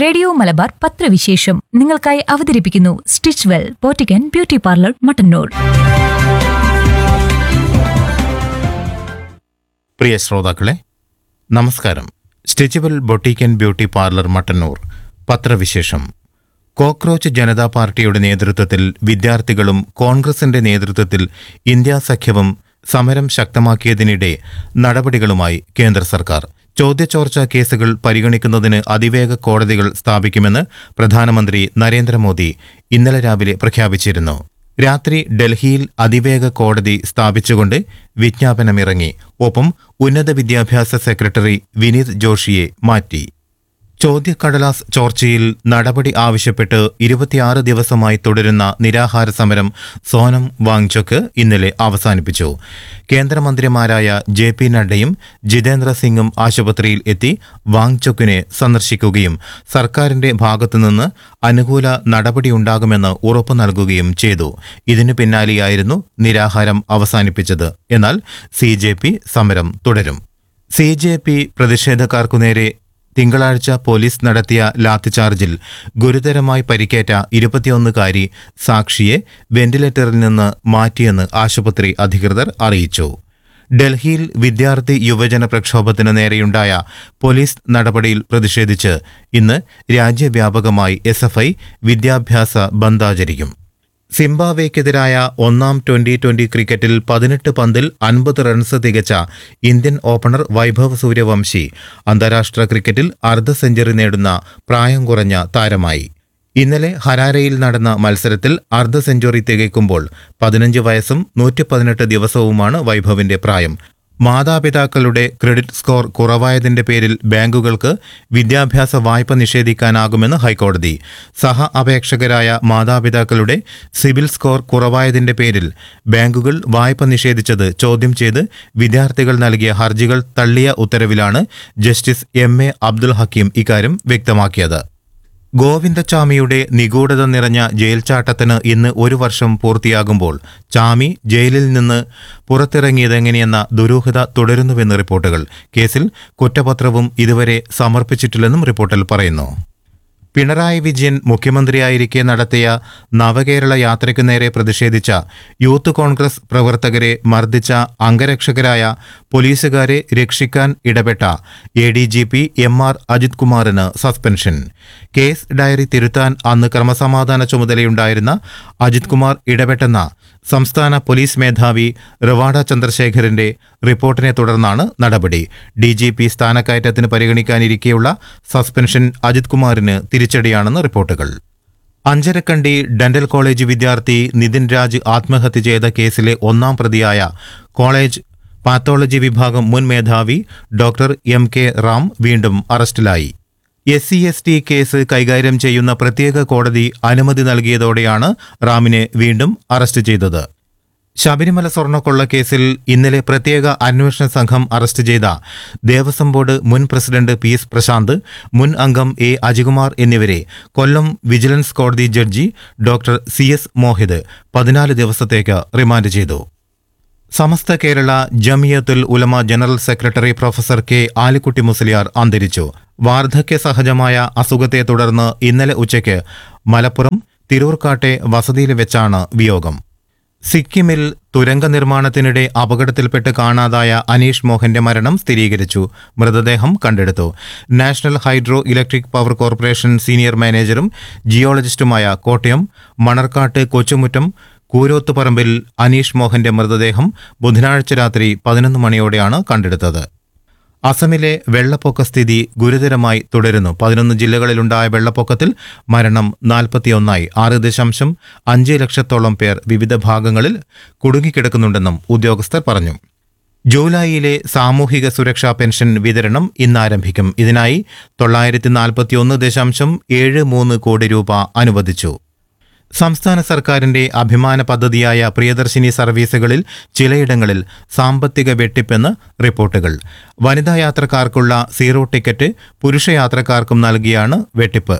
Radio Malabar പത്രവിശേഷം നിങ്ങൾക്കായി അവതരിപ്പിക്കുന്നു stitch well boutique and beauty parlour Mattannur പ്രിയ ശ്രോതാക്കളെ നമസ്കാരം stitch well boutique and beauty parlour Mattannur പത്രവിശേഷം കോക്രോച്ച് ജനതാ പാർട്ടിയുടെ നേതൃത്വത്തിൽ വിദ്യാർത്ഥികളും കോൺഗ്രസിന്റെ നേതൃത്വത്തിൽ ഇന്ത്യാ സഖ്യവും സമരം ശക്തമാക്കിയതിനിടെ നടപടികളുമായി കേന്ദ്ര സർക്കാർ ചോദ്യചോർച്ചാ കേസുകൾ പരിഗണിക്കുന്നതിന് അതിവേഗ കോടതികൾ സ്ഥാപിക്കുമെന്ന് പ്രധാനമന്ത്രി നരേന്ദ്രമോദി ഇന്നലെ രാവിലെ പ്രഖ്യാപിച്ചിരുന്നു രാത്രി ഡൽഹിയിൽ അതിവേഗ കോടതി സ്ഥാപിച്ചുകൊണ്ട് വിജ്ഞാപനമിറങ്ങി ഒപ്പം ഉന്നത വിദ്യാഭ്യാസ സെക്രട്ടറി വിനീത് ജോഷിയെ മാറ്റി ചോദ്യക്കടലാസ് ചോർച്ചയിൽ നടപടി ആവശ്യപ്പെട്ട് ഇരുപത്തിയാറ് ദിവസമായി തുടരുന്ന നിരാഹാര സമരം സോനം വാങ്ചോക്ക് ഇന്നലെ അവസാനിപ്പിച്ചു കേന്ദ്രമന്ത്രിമാരായ ജെ പി നഡ്ഡയും ജിതേന്ദ്ര സിംഗും ആശുപത്രിയിൽ എത്തി വാങ്ചോക്കിനെ സന്ദർശിക്കുകയും സർക്കാരിന്റെ ഭാഗത്തുനിന്ന് അനുകൂല നടപടിയുണ്ടാകുമെന്ന് ഉറപ്പു നൽകുകയും ചെയ്തു ഇതിനു പിന്നാലെയായിരുന്നു നിരാഹാരം അവസാനിപ്പിച്ചത് എന്നാൽ സി സമരം തുടരും സി ജെ പി പ്രതിഷേധക്കാർക്കു നേരെ തിങ്കളാഴ്ച പോലീസ് നടത്തിയ ലാത്തിചാർജിൽ ഗുരുതരമായി പരിക്കേറ്റ ഇരുപത്തിയൊന്നുകാരി സാക്ഷിയെ വെന്റിലേറ്ററിൽ നിന്ന് മാറ്റിയെന്ന് ആശുപത്രി അധികൃതർ അറിയിച്ചു ഡൽഹിയിൽ വിദ്യാർത്ഥി യുവജന പ്രക്ഷോഭത്തിന് നേരെയുണ്ടായ പോലീസ് നടപടിയിൽ പ്രതിഷേധിച്ച് ഇന്ന് രാജ്യവ്യാപകമായി എസ് എഫ് ഐ വിദ്യാഭ്യാസ ബന്ദ് ആചരിക്കും സിംബാബ്വേക്കെതിരായ ഒന്നാം ട്വന്റി ട്വന്റി ക്രിക്കറ്റിൽ പതിനെട്ട് പന്തിൽ അൻപത് റൺസ് തികച്ച ഇന്ത്യൻ ഓപ്പണർ വൈഭവ് സൂര്യവംശി അന്താരാഷ്ട്ര ക്രിക്കറ്റിൽ അർദ്ധ സെഞ്ചുറി നേടുന്ന പ്രായം കുറഞ്ഞ താരമായി ഇന്നലെ ഹരാരയിൽ നടന്ന മത്സരത്തിൽ അർദ്ധ സെഞ്ചുറി തികയ്ക്കുമ്പോൾ പതിനഞ്ച് വയസ്സും നൂറ്റി പതിനെട്ട് ദിവസവുമാണ് വൈഭവിന്റെ പ്രായം മാതാപിതാക്കളുടെ ക്രെഡിറ്റ് സ്കോർ കുറവായതിന്റെ പേരിൽ ബാങ്കുകൾക്ക് വിദ്യാഭ്യാസ വായ്പ നിഷേധിക്കാനാകുമെന്ന് ഹൈക്കോടതി സഹ അപേക്ഷകരായ മാതാപിതാക്കളുടെ സിബിൽ സ്കോർ കുറവായതിന്റെ പേരിൽ ബാങ്കുകൾ വായ്പ നിഷേധിച്ചത് ചോദ്യം ചെയ്ത് വിദ്യാർത്ഥികൾ നൽകിയ ഹർജികൾ തള്ളിയ ഉത്തരവിലാണ് justice M A Abdul Hakeem ഇക്കാര്യം വ്യക്തമാക്കിയത് ഗോവിന്ദചാമിയുടെ നിഗൂഢത നിറഞ്ഞ ജയിൽ ചാട്ടത്തിന് ഇന്ന് ഒരു വർഷം പൂർത്തിയാകുമ്പോൾ ചാമി ജയിലിൽ നിന്ന് പുറത്തിറങ്ങിയതെങ്ങനെയെന്ന ദുരൂഹത തുടരുന്നുവെന്ന് റിപ്പോർട്ടുകൾ കേസിൽ കുറ്റപത്രവും ഇതുവരെ സമർപ്പിച്ചിട്ടില്ലെന്നും റിപ്പോർട്ടിൽ പറയുന്നു പിണറായി വിജയൻ മുഖ്യമന്ത്രിയായിരിക്കെ നടത്തിയ നവകേരള യാത്രയ്ക്കു നേരെ പ്രതിഷേധിച്ച യൂത്ത് കോൺഗ്രസ് പ്രവർത്തകരെ മർദ്ദിച്ച അംഗരക്ഷകരായ പോലീസുകാരെ രക്ഷിക്കാൻ ഇടപെട്ട A D G P M R Ajith കുമാറിന് സസ്പെൻഷൻ കേസ് ഡയറി തിരുത്താൻ അന്ന് ക്രമസമാധാന ചുമതലയുണ്ടായിരുന്ന അജിത് കുമാർ ഇടപെട്ടെന്ന സംസ്ഥാന പോലീസ് മേധാവി റിവാഡ ചന്ദ്രശേഖരന്റെ റിപ്പോർട്ടിനെ തുടർന്നാണ് നടപടി ഡി ജി പി സ്ഥാനക്കയറ്റത്തിന് പരിഗണിക്കാനിരിക്കെയുള്ള സസ്പെൻഷൻ അജിത് കുമാറിന് തിരിച്ചടിയാണെന്ന് റിപ്പോർട്ടുകൾ അഞ്ചരക്കണ്ടി ഡെന്റൽ കോളേജ് വിദ്യാർത്ഥി നിതിൻ രാജ് ആത്മഹത്യ ചെയ്ത കേസിലെ ഒന്നാം പ്രതിയായ കോളേജ് പാത്തോളജി വിഭാഗം മുൻ മേധാവി ഡോക്ടർ എം കെ റാം വീണ്ടും അറസ്റ്റിലായി S C S T case കൈകാര്യം ചെയ്യുന്ന പ്രത്യേക കോടതി അനുമതി നൽകിയതോടെയാണ് റാമിനെ വീണ്ടും അറസ്റ്റ് ചെയ്തത് ശബരിമല സ്വർണ്ണക്കൊള്ള കേസിൽ ഇന്നലെ പ്രത്യേക അന്വേഷണ സംഘം അറസ്റ്റ് ചെയ്ത ദേവസ്വം ബോർഡ് മുൻ പ്രസിഡന്റ് പി എസ് പ്രശാന്ത് മുൻ അംഗം എ അജികുമാർ എന്നിവരെ കൊല്ലം വിജിലൻസ് കോടതി judge doctor C S Mohit പതിനാല് ദിവസത്തേക്ക് റിമാൻഡ് ചെയ്തു Samastha Kerala Jamiyyathul Ulama general secretary professor K Alikkutty Musliyar അന്തരിച്ചു വാർദ്ധക്യ സഹജമായ അസുഖത്തെ തുടർന്ന് ഇന്നലെ ഉച്ചയ്ക്ക് മലപ്പുറം തിരൂർക്കാട്ടെ വസതിയിൽ വെച്ചാണ് വിയോഗം സിക്കിമിൽ തുരങ്ക നിർമ്മാണത്തിനിടെ അപകടത്തിൽപ്പെട്ട് കാണാതായ അനീഷ് മോഹന്റെ മരണം സ്ഥിരീകരിച്ചു മൃതദേഹം കണ്ടെടുത്തു national hydro electric power corporation senior മാനേജറും ജിയോളജിസ്റ്റുമായ കോട്ടയം മണർക്കാട്ട് കൊച്ചുമുറ്റം കൂരോത്തുപറമ്പിൽ അനീഷ് മോഹന്റെ മൃതദേഹം ബുധനാഴ്ച രാത്രി പതിനൊന്ന് മണിയോടെയാണ് കണ്ടെടുത്തത് അസമിലെ വെള്ളപ്പൊക്ക സ്ഥിതി ഗുരുതരമായി തുടരുന്നു പതിനൊന്ന് ജില്ലകളിലുണ്ടായ വെള്ളപ്പൊക്കത്തിൽ മരണം നാൽപ്പത്തിയൊന്നായി ആറ് ദശാംശം അഞ്ച് ലക്ഷത്തോളം പേർ വിവിധ ഭാഗങ്ങളിൽ കുടുങ്ങിക്കിടക്കുന്നുണ്ടെന്നും ഉദ്യോഗസ്ഥർ പറഞ്ഞു ജൂലൈയിലെ സാമൂഹിക സുരക്ഷാ പെൻഷൻ വിതരണം ഇന്ന് ആരംഭിക്കും ഇതിനായി തൊള്ളായിരത്തി നാൽപ്പത്തിയൊന്ന് ദശാംശം ഏഴ് മൂന്ന് കോടി രൂപ അനുവദിച്ചു സംസ്ഥാന സർക്കാരിന്റെ അഭിമാന പദ്ധതിയായ പ്രിയദർശിനി സർവീസുകളിൽ ചിലയിടങ്ങളിൽ സാമ്പത്തിക വെട്ടിപ്പെന്ന് റിപ്പോർട്ടുകൾ വനിതാ യാത്രക്കാർക്കുള്ള സീറോ ടിക്കറ്റ് പുരുഷ യാത്രക്കാർക്കും നൽകിയാണ് വെട്ടിപ്പ്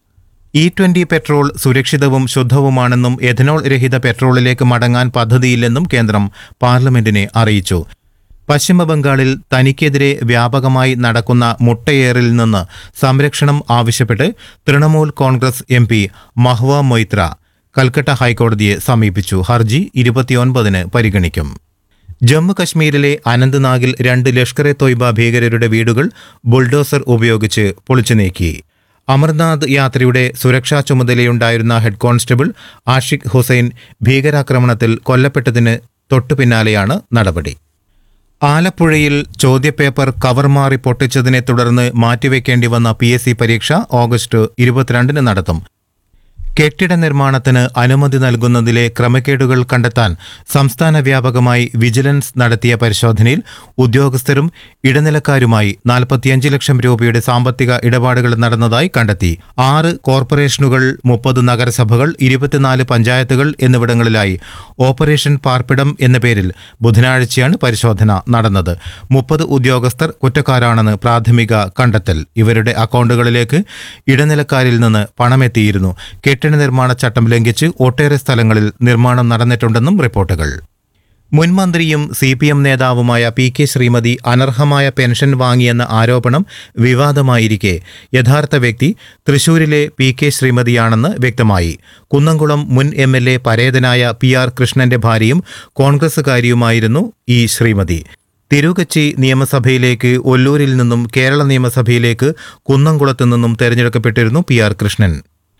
ഇ ട്വന്റി പെട്രോൾ സുരക്ഷിതവും ശുദ്ധവുമാണെന്നും എഥനോൾ രഹിത പെട്രോളിലേക്ക് മടങ്ങാൻ പദ്ധതിയില്ലെന്നും കേന്ദ്രം പാർലമെന്റിനെ അറിയിച്ചു പശ്ചിമബംഗാളിൽ തനിക്കെതിരെ വ്യാപകമായി നടക്കുന്ന മുട്ടയേറിൽ നിന്ന് സംരക്ഷണം ആവശ്യപ്പെട്ട് തൃണമൂൽ കോൺഗ്രസ് എം പി മഹ്വ മൊയ്ത്ര കൽക്കട്ട ഹൈക്കോടതിയെ സമീപിച്ചു ഹർജി ഇരുപത്തിയൊൻപതിന് പരിഗണിക്കും ജമ്മു കശ്മീരിലെ അനന്ത്നാഗിൽ രണ്ട് ലഷ്കർ എ തോയ്ബ ഭീകരരുടെ വീടുകൾ ബുൾഡോസർ ഉപയോഗിച്ച് പൊളിച്ചു നീക്കി അമർനാഥ് യാത്രയുടെ സുരക്ഷാ ചുമതലയുണ്ടായിരുന്ന ഹെഡ് കോൺസ്റ്റബിൾ ആഷിഖ് ഹുസൈൻ ഭീകരാക്രമണത്തിൽ കൊല്ലപ്പെട്ടതിന് തൊട്ടുപിന്നാലെയാണ് നടപടി ആലപ്പുഴയിൽ ചോദ്യപേപ്പർ കവർ മാറി പൊട്ടിച്ചതിനെ തുടർന്ന് മാറ്റിവെക്കേണ്ടി വന്ന പി എസ് സി പരീക്ഷ ഓഗസ്റ്റ് ഇരുപത്തിരണ്ടിന് നടത്തും കെട്ടിട നിർമ്മാണത്തിന് അനുമതി നൽകുന്നതിലെ ക്രമക്കേടുകൾ കണ്ടെത്താൻ സംസ്ഥാന വ്യാപകമായി വിജിലൻസ് നടത്തിയ പരിശോധനയിൽ ഉദ്യോഗസ്ഥരും ഇടനിലക്കാരുമായി നാൽപ്പത്തിയഞ്ച് ലക്ഷം രൂപയുടെ സാമ്പത്തിക ഇടപാടുകൾ നടന്നതായി കണ്ടെത്തി ആറ് കോർപ്പറേഷനുകൾ മുപ്പത് നഗരസഭകൾ ഇരുപത്തിനാല് പഞ്ചായത്തുകൾ എന്നിവിടങ്ങളിലായി ഓപ്പറേഷൻ പാർപ്പിടം എന്ന പേരിൽ ബുധനാഴ്ചയാണ് പരിശോധന നടന്നത് മുപ്പത് ഉദ്യോഗസ്ഥർ കുറ്റക്കാരാണെന്ന് പ്രാഥമിക കണ്ടെത്തൽ ഇവരുടെ അക്കൗണ്ടുകളിലേക്ക് ഇടനിലക്കാരിൽ നിന്ന് പണമെത്തിയിരുന്നു കെട്ടിട നിർമ്മാണ ചട്ടം ലംഘിച്ച് ഒട്ടേറെ സ്ഥലങ്ങളിൽ നിർമ്മാണം നടന്നിട്ടുണ്ടെന്നും റിപ്പോർട്ടുകൾ മുൻ മന്ത്രിയും സി പി എം നേതാവുമായ പി കെ ശ്രീമതി അനർഹമായ പെൻഷൻ വാങ്ങിയെന്ന ആരോപണം വിവാദമായിരിക്കെ യഥാർത്ഥ വ്യക്തി തൃശൂരിലെ പി കെ ശ്രീമതിയാണെന്ന് വ്യക്തമായി കുന്നംകുളം മുൻ എം എൽ എ പരേതനായ പി ആർ കൃഷ്ണന്റെ ഭാര്യയും കോൺഗ്രസുകാരിയുമായിരുന്നു ഈ ശ്രീമതി തിരുകച്ചി നിയമസഭയിലേക്ക് ഒല്ലൂരിൽ നിന്നും കേരള നിയമസഭയിലേക്ക് കുന്നംകുളത്ത് നിന്നും തെരഞ്ഞെടുക്കപ്പെട്ടിരുന്നു P R Krishnan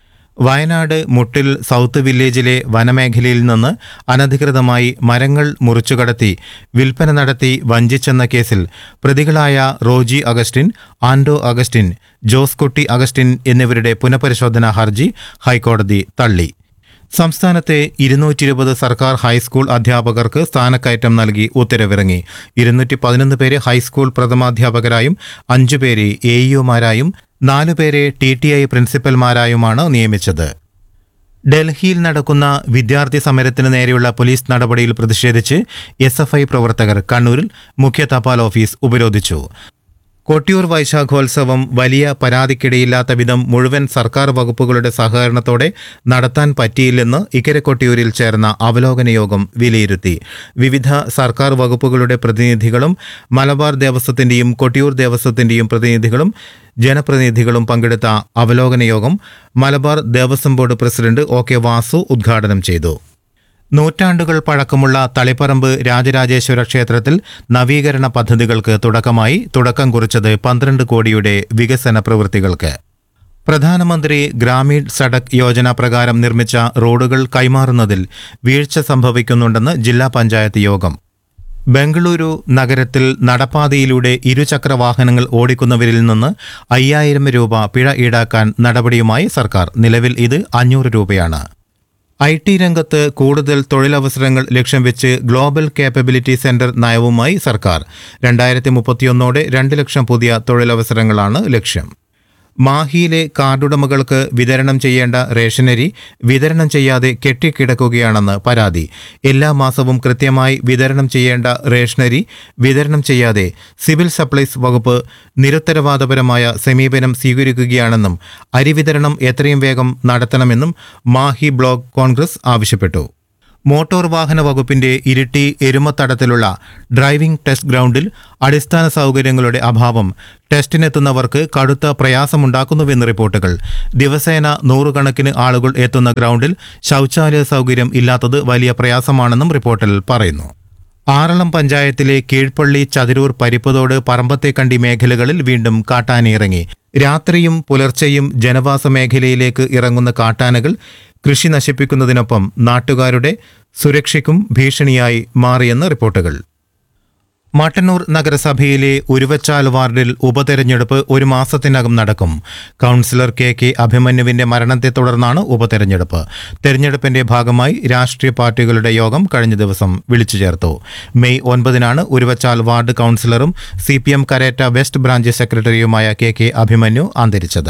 Wayanad Muttil south വില്ലേജിലെ വനമേഖലയിൽ നിന്ന് അനധികൃതമായി മരങ്ങൾ മുറിച്ചുകടത്തി വിൽപ്പന നടത്തി വഞ്ചിച്ചെന്ന കേസിൽ പ്രതികളായ Roji Augustine Anto Augustine Jose Kutty Augustine എന്നിവരുടെ പുനഃപരിശോധനാ ഹർജി ഹൈക്കോടതി തള്ളി സംസ്ഥാനത്തെ ഇരുന്നൂറ്റി ഇരുപത് സർക്കാർ ഹൈസ്കൂൾ അധ്യാപകർക്ക് സ്ഥാനക്കയറ്റം നൽകി ഉത്തരവിറങ്ങി ഇരുന്നൂറ്റി പതിനൊന്ന് പേരെ ഹൈസ്കൂൾ പ്രഥമാധ്യാപകരായും അഞ്ചുപേരെ എ ഇഒമാരായും നാലുപേരെ ടി ടി ഐ പ്രിൻസിപ്പൽമാരായുമാണ് നിയമിച്ചത് ഡൽഹിയിൽ നടക്കുന്ന വിദ്യാർത്ഥി സമരത്തിന് നേരെയുള്ള പോലീസ് നടപടിയിൽ പ്രതിഷേധിച്ച് എസ് എഫ് ഐ പ്രവർത്തകർ കണ്ണൂരിൽ മുഖ്യ തപാൽ ഓഫീസ് ഉപരോധിച്ചു കൊട്ടിയൂർ വൈശാഖോത്സവം വലിയ പരാതിക്കിടയില്ലാത്ത വിധം മുഴുവൻ സർക്കാർ വകുപ്പുകളുടെ സഹകരണത്തോടെ നടത്താൻ പറ്റിയില്ലെന്ന് ഇക്കരെ കൊട്ടിയൂരിൽ ചേർന്ന അവലോകന യോഗം വിലയിരുത്തി വിവിധ സർക്കാർ വകുപ്പുകളുടെ പ്രതിനിധികളും മലബാർ ദേവസ്വത്തിന്റെയും കൊട്ടിയൂർ ദേവസ്വത്തിന്റെയും പ്രതിനിധികളും ജനപ്രതിനിധികളും പങ്കെടുത്ത അവലോകന യോഗം Malabar Devaswom board president O K Vasu ഉദ്ഘാടനം ചെയ്തു നൂറ്റാണ്ടുകൾ പഴക്കമുള്ള തളിപ്പറമ്പ് രാജരാജേശ്വര ക്ഷേത്രത്തിൽ നവീകരണ പദ്ധതികൾക്ക് തുടക്കമായി തുടക്കം കുറിച്ചത് പന്ത്രണ്ട് കോടിയുടെ വികസന പ്രവൃത്തികൾക്ക് പ്രധാനമന്ത്രി ഗ്രാമീൺ സഡക് യോജന പ്രകാരം നിർമ്മിച്ച റോഡുകൾ കൈമാറുന്നതിൽ വീഴ്ച സംഭവിക്കുന്നുണ്ടെന്ന് ജില്ലാ പഞ്ചായത്ത് യോഗം ബംഗളൂരു നഗരത്തിൽ നടപ്പാതയിലൂടെ ഇരുചക്ര വാഹനങ്ങൾ ഓടിക്കുന്നവരിൽ നിന്ന് അയ്യായിരം രൂപ പിഴ ഈടാക്കാൻ നടപടിയുമായി സർക്കാർ നിലവിൽ ഇത് അഞ്ഞൂറ് രൂപയാണ് ഐ ടി രംഗത്ത് കൂടുതൽ തൊഴിലവസരങ്ങൾ ലക്ഷ്യം വെച്ച് ഗ്ലോബൽ കേപ്പബിലിറ്റി സെന്റർ നയവുമായി സർക്കാർ രണ്ടായിരത്തി മുപ്പത്തിയൊന്നോടെ രണ്ട് ലക്ഷം പുതിയ തൊഴിലവസരങ്ങളാണ് ലക്ഷ്യം മാഹിയിലെ കാർഡുടമകൾക്ക് വിതരണം ചെയ്യേണ്ട റേഷനരി വിതരണം ചെയ്യാതെ കെട്ടിക്കിടക്കുകയാണെന്ന് പരാതി എല്ലാ മാസവും കൃത്യമായി വിതരണം ചെയ്യേണ്ട റേഷനരി വിതരണം ചെയ്യാതെ സിവിൽ സപ്ലൈസ് വകുപ്പ് നിരുത്തരവാദപരമായ സമീപനം സ്വീകരിക്കുകയാണെന്നും അരി വിതരണം എത്രയും വേഗം നടത്തണമെന്നും മാഹി ബ്ലോക്ക് കോൺഗ്രസ് ആവശ്യപ്പെട്ടു മോട്ടോർ വാഹന വകുപ്പിന്റെ ഇരിട്ടി എരുമത്തടത്തിലുള്ള ഡ്രൈവിംഗ് ടെസ്റ്റ് ഗ്രൗണ്ടിൽ അടിസ്ഥാന സൗകര്യങ്ങളുടെ അഭാവം ടെസ്റ്റിനെത്തുന്നവർക്ക് കടുത്ത പ്രയാസമുണ്ടാക്കുന്നുവെന്ന് റിപ്പോർട്ടുകൾ ദിവസേന നൂറുകണക്കിന് ആളുകൾ എത്തുന്ന ഗ്രൗണ്ടിൽ ശൗചാലയ സൗകര്യം ഇല്ലാത്തത് വലിയ പ്രയാസമാണെന്നും റിപ്പോർട്ടിൽ പറയുന്നു ആറളം പഞ്ചായത്തിലെ കീഴ്പള്ളി ചതിരൂർ പരിപ്പതോട് പറമ്പത്തേക്കണ്ടി മേഖലകളിൽ വീണ്ടും കാട്ടാനയിറങ്ങി രാത്രിയും പുലർച്ചെയും ജനവാസ മേഖലയിലേക്ക് ഇറങ്ങുന്ന കാട്ടാനകൾ കൃഷി നശിപ്പിക്കുന്നതിനൊപ്പം നാട്ടുകാരുടെ സുരക്ഷയ്ക്കും ഭീഷണിയായി മാറിയെന്ന് റിപ്പോർട്ടുകൾ മട്ടന്നൂർ നഗരസഭയിലെ ഉരുവച്ചാൽ വാർഡിൽ ഉപതെരഞ്ഞെടുപ്പ് ഒരു മാസത്തിനകം നടക്കും കൗൺസിലർ കെ കെ അഭിമന്യുവിന്റെ മരണത്തെ തുടർന്നാണ് ഉപതെരഞ്ഞെടുപ്പ് തെരഞ്ഞെടുപ്പിന്റെ ഭാഗമായി രാഷ്ട്രീയ പാർട്ടികളുടെ യോഗം കഴിഞ്ഞ ദിവസം വിളിച്ചു ചേർത്തു മെയ് ഒൻപതിനാണ് ഉരുവച്ചാൽ വാർഡ് കൗൺസിലറും C P M Karetta west branch സെക്രട്ടറിയുമായ കെ കെ അഭിമന്യു അന്തരിച്ചത്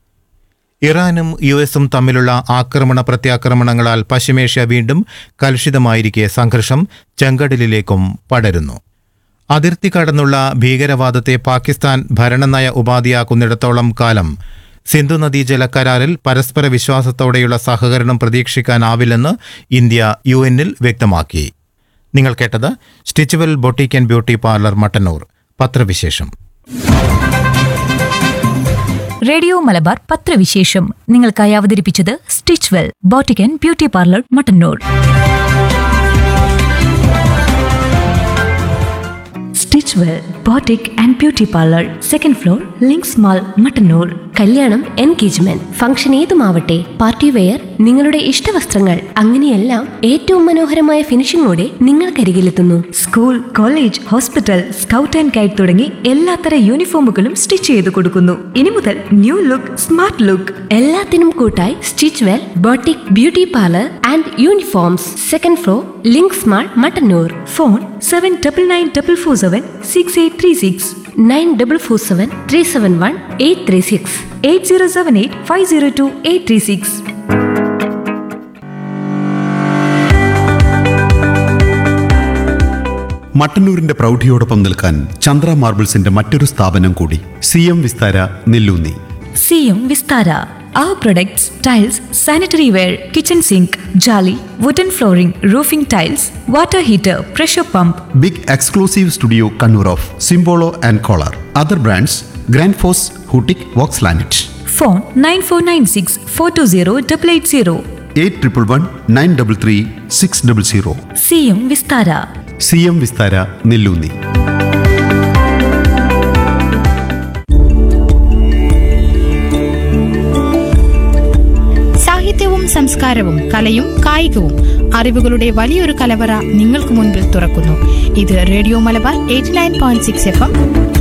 ഇറാനും യു എസും തമ്മിലുള്ള ആക്രമണ പ്രത്യാക്രമണങ്ങളാൽ പശ്ചിമേഷ്യ വീണ്ടും കലുഷിതമായിരിക്കെ സംഘർഷം ചെങ്കടലിലേക്കും പടരുന്നു അതിർത്തി കടന്നുള്ള ഭീകരവാദത്തെ പാകിസ്ഥാൻ ഭരണനയ ഉപാധിയാക്കുന്നിടത്തോളം കാലം സിന്ധു നദീജല കരാറിൽ പരസ്പര വിശ്വാസത്തോടെയുള്ള സഹകരണം പ്രതീക്ഷിക്കാനാവില്ലെന്ന് ഇന്ത്യ യു എന്നിൽ വ്യക്തമാക്കി നിങ്ങൾ കേട്ടത് stitch well boutique and beauty parlour Mattannur പത്രവിശേഷം റേഡിയോ മലബാർ പത്രവിശേഷം നിങ്ങൾക്കായി അവതരിപ്പിച്ചത് stitch well boutique and beauty parlour Mattannur stitch well boutique and beauty parlour second floor Links mall Mattannur കല്യാണം എൻഗേജ്മെന്റ് ഫംഗ്ഷൻ ഏതുമാവട്ടെ പാർട്ടി വെയർ നിങ്ങളുടെ ഇഷ്ടവസ്ത്രങ്ങൾ അങ്ങനെയെല്ലാം ഏറ്റവും മനോഹരമായ ഫിനിഷിംഗോടെ നിങ്ങൾക്കരികിലെത്തുന്നു school college hospital scout and guide തുടങ്ങി എല്ലാത്തര യൂണിഫോമുകളും സ്റ്റിച്ച് ചെയ്ത് കൊടുക്കുന്നു ഇനി മുതൽ ന്യൂ ലുക്ക് സ്മാർട്ട് ലുക്ക് എല്ലാത്തിനും കൂട്ടായി stitch well boutique beauty parlour and uniforms second floor Links mall Mattannur phone seven double nine double four seven six eight three six nine double four seven three seven one eight three six eight zero seven eight five zero two eight three six മട്ടന്നൂരിന്റെ പ്രൗഢിയോടൊപ്പം നിൽക്കാൻ ചന്ദ്ര മാർബിൾസിന്റെ മറ്റൊരു സ്ഥാപനം കൂടി C M Vistara Nelloonni C M Vistara Our products, tiles, sanitary ware, kitchen sink, jolly, wooden flooring, roofing tiles, water heater, pressure pump, big exclusive studio Kannur of Simpolo and Kohler other brands Grundfos ഹൂട്ടിക് Vox ലാനറ്റ് phone 9496 420 880. Eight triple one nine double three six double zero C M Vistara C M Vistara Nelloonni സാഹിത്യവും സംസ്കാരവും കലയും കായികവും അറിവുകളുടെ വലിയൊരു കലവറ നിങ്ങൾക്ക് മുൻപിൽ തുറക്കുന്നു ഇത് radio Malabar eighty nine point six F M